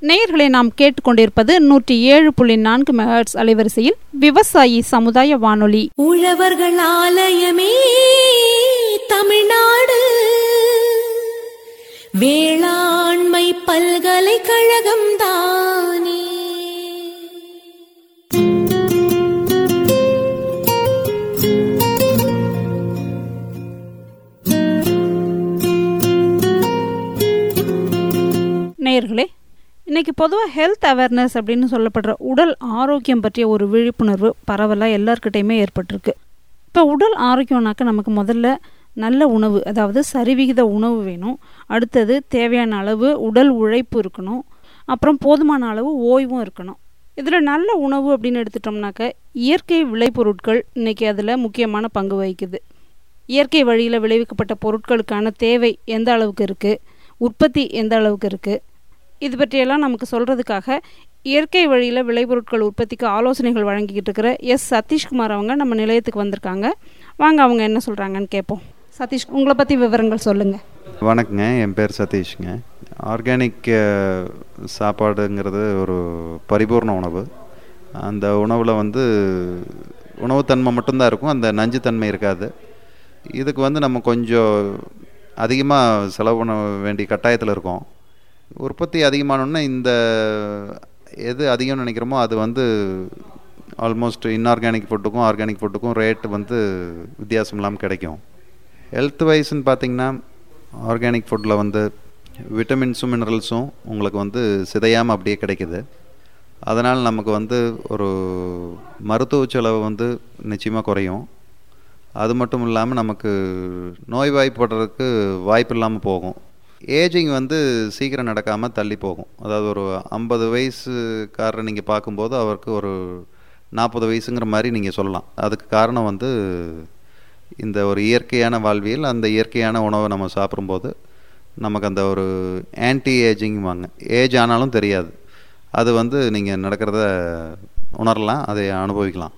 நேயர்களை நாம் கேட்டுக்கொண்டிருப்பது நூற்றி ஏழு புள்ளி நான்கு மெகாட்ஸ் அலைவரிசையில் விவசாயி சமுதாய வானொலி உழவர்கள் ஆலயமே தமிழ்நாடு வேளாண்மை பல்கலைக்கழகம் தானே நேயர்களே இன்னைக்கு பொதுவாக ஹெல்த் அவேர்னஸ் அப்படின்னு சொல்லப்படுற உடல் ஆரோக்கியம் பற்றிய ஒரு விழிப்புணர்வு பரவலாக எல்லார்கிட்டையுமே ஏற்பட்டிருக்கு இப்போ உடல் ஆரோக்கியம்னாக்க நமக்கு முதல்ல நல்ல உணவு அதாவது சரிவிகித உணவு வேணும் அடுத்தது தேவையான அளவு உடல் உழைப்பு இருக்கணும் அப்புறம் போதுமான அளவு ஓய்வும் இருக்கணும் இதில் நல்ல உணவு அப்படின்னு எடுத்துட்டோம்னாக்க இயற்கை விளைபொருட்கள் இன்னைக்கு அதில் முக்கியமான பங்கு வகிக்குது இயற்கை வழியில் விளைவிக்கப்பட்ட பொருட்களுக்கான தேவை எந்த அளவுக்கு இருக்குது உற்பத்தி எந்த அளவுக்கு இருக்குது இது பற்றியெல்லாம் நமக்கு சொல்கிறதுக்காக இயற்கை வழியில் விளைபொருட்கள் உற்பத்திக்கு ஆலோசனைகள் வழங்கிக்கிட்டு இருக்கிற எஸ் சதீஷ்குமார் அவங்க நம்ம நிலையத்துக்கு வந்திருக்காங்க வாங்க அவங்க என்ன சொல்கிறாங்கன்னு கேட்போம் சதீஷ் உங்களை பற்றி விவரங்கள் சொல்லுங்கள் வணக்கங்க என் பேர் சதீஷ்ங்க ஆர்கானிக் அஹ், சாப்பாடுங்கிறது ஒரு பரிபூர்ண உணவு அந்த உணவில் வந்து உணவுத்தன்மை மட்டும்தான் இருக்கும் அந்த நஞ்சுத்தன்மை இருக்காது இதுக்கு வந்து நம்ம கொஞ்சம் அதிகமாக செலவு பண்ண வேண்டிய கட்டாயத்தில் இருக்கோம் உற்பத்தி அதிகமானோடனே இந்த எது அதிகம்னு நினைக்கிறோமோ அது வந்து ஆல்மோஸ்ட் இன்ஆர்கானிக் ஃபுட்டுக்கும் ஆர்கானிக் ஃபுட்டுக்கும் ரேட் வந்து வித்தியாசம் இல்லாமல் கிடைக்கும் ஹெல்த் வைஸ்ன்னு பார்த்தீங்கன்னா ஆர்கானிக் ஃபுட்டில் வந்து விட்டமின்ஸும் மினரல்ஸும் உங்களுக்கு வந்து சிதையாமல் அப்படியே கிடைக்குது அதனால் நமக்கு வந்து ஒரு மருத்துவ செலவு வந்து நிச்சயமாக குறையும் அது மட்டும் இல்லாமல் நமக்கு நோய்வாய்ப்படுறதுக்கு வாய்ப்பு இல்லாமல் போகும் ஏஜிங் வந்து சீக்கிரம் நடக்காமல் தள்ளி போகும் அதாவது ஒரு ஐம்பது வயசுக்காரரை நீங்கள் பார்க்கும்போது அவருக்கு ஒரு நாற்பது வயசுங்கிற மாதிரி நீங்கள் சொல்லலாம் அதுக்கு காரணம் வந்து இந்த ஒரு இயற்கையான வாழ்வியல் அந்த இயற்கையான உணவை நம்ம சாப்பிடும்போது நமக்கு அந்த ஒரு ஆன்டி ஏஜிங் வாங்க ஏஜ் ஆனாலும் தெரியாது அது வந்து நீங்கள் நடக்கிறத உணரலாம் அதை அனுபவிக்கலாம்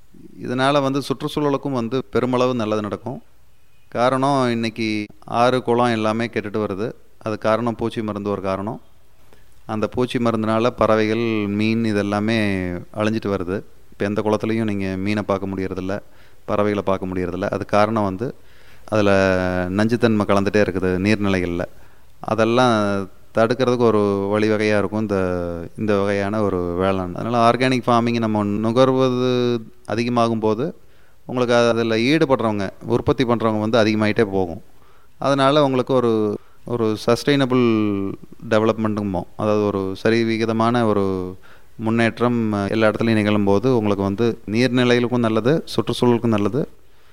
இதனால் வந்து சுற்றுச்சூழலுக்கும் வந்து பெருமளவு நல்லது நடக்கும் காரணம் இன்னைக்கு ஆறு குளம் எல்லாமே கெட்டுட்டு வருது அது காரணம் பூச்சி மருந்து ஒரு காரணம் அந்த பூச்சி மருந்துனால பறவைகள் மீன் இதெல்லாமே அழிஞ்சிட்டு வருது இப்போ எந்த குளத்துலையும் நீங்கள் மீனை பார்க்க முடியறதில்ல பறவைகளை பார்க்க முடியறதில்ல அது காரணம் வந்து அதில் நஞ்சுத்தன்மை கலந்துட்டே இருக்குது நீர்நிலைகளில் அதெல்லாம் தடுக்கிறதுக்கு ஒரு வழிவகையாக இருக்கும் இந்த இந்த வகையான ஒரு வேளாண் அதனால் ஆர்கானிக் ஃபார்மிங் நம்ம நுகர்வது அதிகமாகும் போது உங்களுக்கு அதில் ஈடுபடுறவங்க உற்பத்தி பண்ணுறவங்க வந்து அதிகமாகிட்டே போகும் அதனால் உங்களுக்கு ஒரு ஒரு சஸ்டைனபிள் டெவலப்மெண்ட்டுமோ அதாவது ஒரு சரி விகிதமான ஒரு முன்னேற்றம் எல்லா இடத்துலையும் நிகழும்போது உங்களுக்கு வந்து நீர்நிலைகளுக்கும் நல்லது சுற்றுச்சூழலுக்கும் நல்லது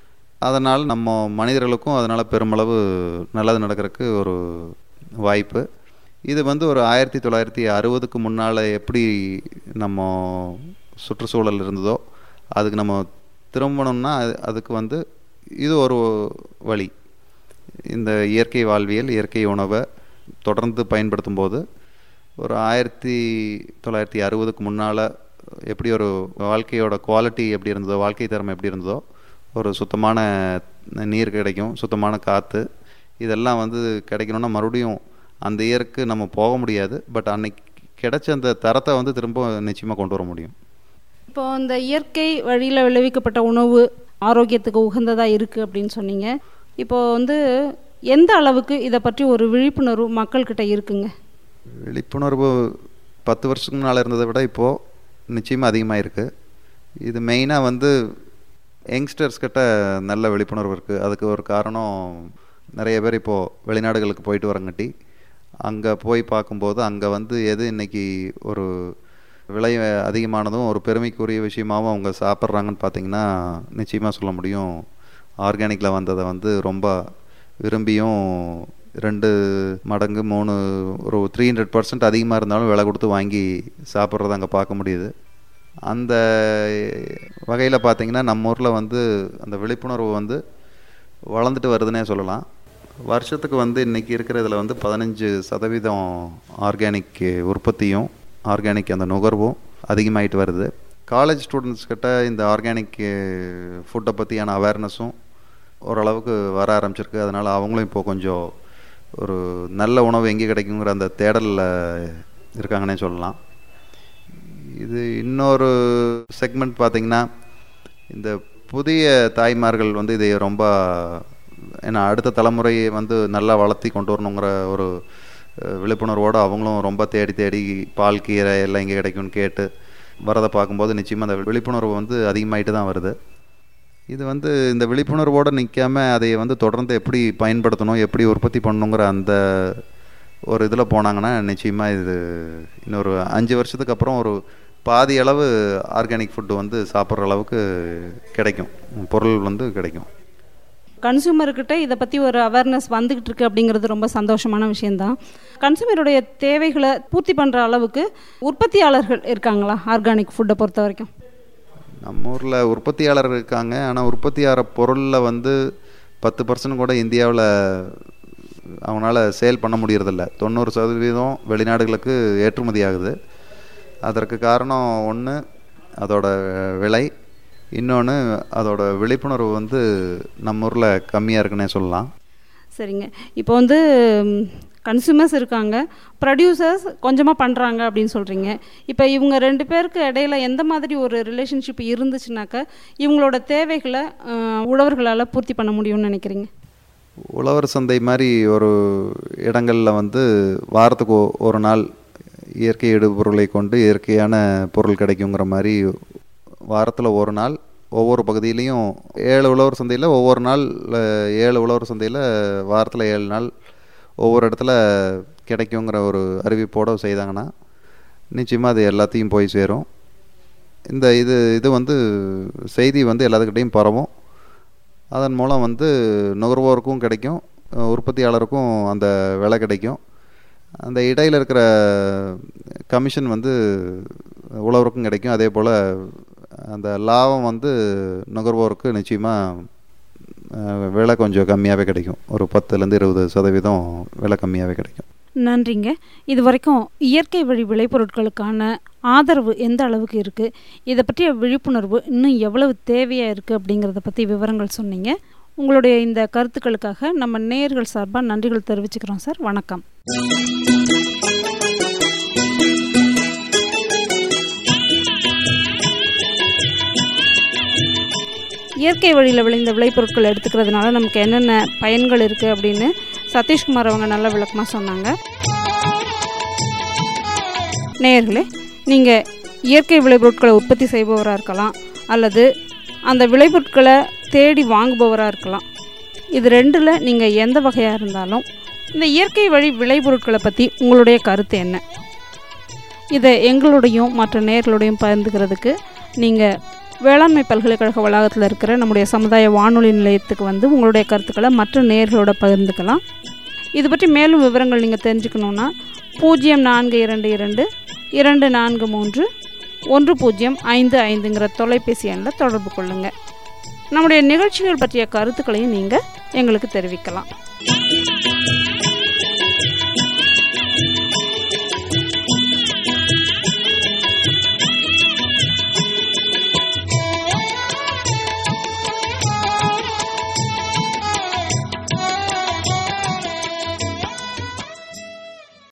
அதனால் நம்ம மனிதர்களுக்கும் அதனால் பெருமளவு நல்லது நடக்கிறதுக்கு ஒரு வாய்ப்பு இது வந்து ஒரு ஆயிரத்தி தொள்ளாயிரத்தி அறுபதுக்கு முன்னால் எப்படி நம்ம சுற்றுச்சூழல் இருந்ததோ அதுக்கு நம்ம திரும்பணும்னா அது- அதுக்கு வந்து இது ஒரு வழி இந்த இயற்கை வாழ்வியல் இயற்கை உணவை தொடர்ந்து பயன்படுத்தும் போது ஒரு ஆயிரத்தி தொள்ளாயிரத்தி அறுபதுக்கு முன்னால் எப்படி ஒரு வாழ்க்கையோட குவாலிட்டி எப்படி இருந்ததோ வாழ்க்கை தரம் எப்படி இருந்ததோ ஒரு சுத்தமான நீர் கிடைக்கும் சுத்தமான காற்று இதெல்லாம் வந்து கிடைக்கணும்னா மறுபடியும் அந்த இயருக்கு நம்ம போக முடியாது பட் அன்னைக்கு கிடைச்ச அந்த தரத்தை வந்து திரும்ப நிச்சயமாக கொண்டு வர முடியும் இப்போ இந்த இயற்கை வழியில் விளைவிக்கப்பட்ட உணவு ஆரோக்கியத்துக்கு உகந்ததாக இருக்குது அப்படின்னு சொன்னீங்க இப்போ வந்து எந்த அளவுக்கு இதை பற்றி ஒரு விழிப்புணர்வு மக்கள்கிட்ட இருக்குங்க விழிப்புணர்வு பத்து வருஷத்துக்கு முன்னால் இருந்ததை விட இப்போது நிச்சயமாக அதிகமாக இருக்குது இது மெயினாக வந்து யங்ஸ்டர்ஸ் கிட்ட நல்ல விழிப்புணர்வு இருக்குது அதுக்கு ஒரு காரணம் நிறைய பேர் இப்போது வெளிநாடுகளுக்கு போயிட்டு வரங்காட்டி அங்கே போய் பார்க்கும்போது அங்கே வந்து எது இன்னைக்கு ஒரு விலை அதிகமானதும் ஒரு பெருமைக்குரிய விஷயமாகவும் அவங்க சாப்பிட்றாங்கன்னு பார்த்தீங்கன்னா நிச்சயமாக சொல்ல முடியும் ஆர்கானிக்கில் வந்ததை வந்து ரொம்ப விரும்பியும் ரெண்டு மடங்கு மூணு ஒரு த்ரீ ஹண்ட்ரட் பர்சன்ட் அதிகமாக இருந்தாலும் விலை கொடுத்து வாங்கி சாப்பிட்றத அங்கே பார்க்க முடியுது அந்த வகையில் பார்த்தீங்கன்னா நம்ம ஊரில் வந்து அந்த விழிப்புணர்வு வந்து வளர்ந்துட்டு வருதுன்னே சொல்லலாம் வருஷத்துக்கு வந்து இன்றைக்கி இருக்கிற இதில் வந்து பதினஞ்சு சதவீதம் ஆர்கானிக் உற்பத்தியும் ஆர்கானிக் அந்த நுகர்வும் அதிகமாயிட்டு வருது காலேஜ் ஸ்டூடெண்ட்ஸ் கிட்ட இந்த ஆர்கானிக் ஃபுட்டை பற்றியான அவேர்னஸும் ஓரளவுக்கு வர ஆரம்பிச்சிருக்கு அதனால் அவங்களும் இப்போ கொஞ்சம் ஒரு நல்ல உணவு எங்கே கிடைக்குங்கிற அந்த தேடலில் இருக்காங்கன்னே சொல்லலாம் இது இன்னொரு செக்மெண்ட் பார்த்திங்கன்னா இந்த புதிய தாய்மார்கள் வந்து இதை ரொம்ப ஏன்னா அடுத்த தலைமுறையை வந்து நல்லா வளர்த்தி கொண்டு வரணுங்கிற ஒரு அஹ், விழிப்புணர்வோடு அவங்களும் ரொம்ப தேடி தேடி பால் கீரை எல்லாம் இங்கே கிடைக்கும்னு கேட்டு வரதை பார்க்கும்போது நிச்சயமாக அந்த விழிப்புணர்வு வந்து அதிகமாயிட்டு தான் வருது இது வந்து இந்த விழிப்புணர்வோடு நிற்காம அதை வந்து தொடர்ந்து எப்படி பயன்படுத்தணும் எப்படி உற்பத்தி பண்ணணுங்கிற அந்த ஒரு இதில் போனாங்கன்னா நிச்சயமாக இது இன்னொரு அஞ்சு வருஷத்துக்கு அப்புறம் ஒரு பாதி அளவு ஆர்கானிக் ஃபுட்டு வந்து சாப்பிட்ற அளவுக்கு கிடைக்கும் பொருள் வந்து கிடைக்கும் கன்சூமர்கிட்ட இதை பற்றி ஒரு அவேர்னஸ் வந்துக்கிட்டு இருக்கு அப்படிங்கிறது ரொம்ப சந்தோஷமான விஷயந்தான் கன்சூமருடைய தேவைகளை பூர்த்தி பண்ணுற அளவுக்கு உற்பத்தியாளர்கள் இருக்காங்களா ஆர்கானிக் ஃபுட்டை பொறுத்த வரைக்கும் நம்ம ஊரில் உற்பத்தியாளர் இருக்காங்க ஆனால் உற்பத்தியாகிற பொருளில் வந்து பத்து பர்சன்ட் கூட இந்தியாவில் அவங்களால சேல் பண்ண முடியறதில்ல தொண்ணூறு சதவீதம் வெளிநாடுகளுக்கு ஏற்றுமதி ஆகுது அதற்கு காரணம் ஒன்று அதோட விலை இன்னொன்று அதோட விழிப்புணர்வு வந்து நம்ம ஊரில் கம்மியாக இருக்குன்னே சொல்லலாம் சரிங்க இப்போ வந்து கன்சூமர்ஸ் இருக்காங்க ப்ரொடியூசர்ஸ் கொஞ்சமாக பண்ணுறாங்க அப்படின்னு சொல்கிறீங்க இப்போ இவங்க ரெண்டு பேருக்கு இடையில எந்த மாதிரி ஒரு ரிலேஷன்ஷிப் இருந்துச்சுனாக்கா இவங்களோட தேவைகளை அஹ், உழவர்களால் பூர்த்தி பண்ண முடியும்னு நினைக்கிறீங்க உழவர் சந்தை மாதிரி ஒரு இடங்களில் வந்து வாரத்துக்கு ஒ- ஒரு நாள் இயற்கை இடுபொருளை கொண்டு இயற்கையான பொருள் கிடைக்குங்கிற மாதிரி வாரத்தில் ஒரு நாள் ஒவ்வொரு பகுதியிலையும் ஏழு உழவர் சந்தையில் ஒவ்வொரு நாள் அஹ், ஏழு உழவர் சந்தையில் வாரத்தில் ஏழு நாள் ஒவ்வொரு இடத்துல கிடைக்குங்கிற ஒரு அறிவிப்போடு செய்தாங்கன்னா நிச்சயமாக அது எல்லாத்தையும் போய் சேரும் இந்த இது இது வந்து செய்தி வந்து எல்லாத்துக்கிட்டையும் பரவும் அதன் மூலம் வந்து நுகர்வோருக்கும் கிடைக்கும் அஹ் உற்பத்தியாளருக்கும் அந்த விலை கிடைக்கும் அந்த இடையில் இருக்கிற கமிஷன் வந்து உழவருக்கும் கிடைக்கும் அதே போல் அந்த லாபம் வந்து நுகர்வோருக்கு நிச்சயமாக விலை கொஞ்சம் கம்மியாகவே கிடைக்கும் ஒரு பத்துலேருந்து இருபது சதவீதம் விலை கம்மியாகவே கிடைக்கும் நன்றிங்க இது வரைக்கும் இயற்கை வழி விளைபொருட்களுக்கான ஆதரவு எந்த அளவுக்கு இருக்குது இதை பற்றிய விழிப்புணர்வு இன்னும் எவ்வளவு தேவையாக இருக்குது அப்படிங்கிறத பற்றி விவரங்கள் சொன்னீங்க உங்களுடைய இந்த கருத்துக்களுக்காக நம்ம நேயர்கள் சார்பாக நன்றிகள் தெரிவிச்சுக்கிறோம் சார் வணக்கம் இயற்கை வழியில் விளைந்த விளைபொருட்கள் எடுத்துக்கிறதுனால நமக்கு என்னென்ன பயன்கள் இருக்குது அப்படின்னு சதீஷ்குமார் அவங்க நல்ல விளக்கமாக சொன்னாங்க நேயர்களே நீங்கள் இயற்கை விளைபொருட்களை உற்பத்தி செய்பவராக இருக்கலாம் அல்லது அந்த விளைபொருட்களை தேடி வாங்குபவராக இருக்கலாம் இது ரெண்டில் நீங்கள் எந்த வகையாக இருந்தாலும் இந்த இயற்கை வழி விளைபொருட்களை பற்றி உங்களுடைய கருத்து என்ன இதை எங்களுடையும் மற்ற நேயர்களுடையும் பகிர்ந்துக்கிறதுக்கு நீங்கள் வேளாண்மை பல்கலைக்கழக வளாகத்தில் இருக்கிற நம்முடைய சமுதாய வானொலி நிலையத்துக்கு வந்து உங்களுடைய கருத்துக்களை மற்ற நேயர்களோட பகிர்ந்துக்கலாம் இது பற்றி மேலும் விவரங்கள் நீங்கள் தெரிஞ்சுக்கணுன்னா பூஜ்ஜியம் நான்கு இரண்டு இரண்டு இரண்டு நான்கு மூன்று ஒன்று பூஜ்ஜியம் ஐந்து ஐந்துங்கிற தொலைபேசி எண்ணில் தொடர்பு கொள்ளுங்கள் நம்முடைய நிகழ்ச்சிகள் பற்றிய கருத்துக்களையும் நீங்கள் எங்களுக்கு தெரிவிக்கலாம்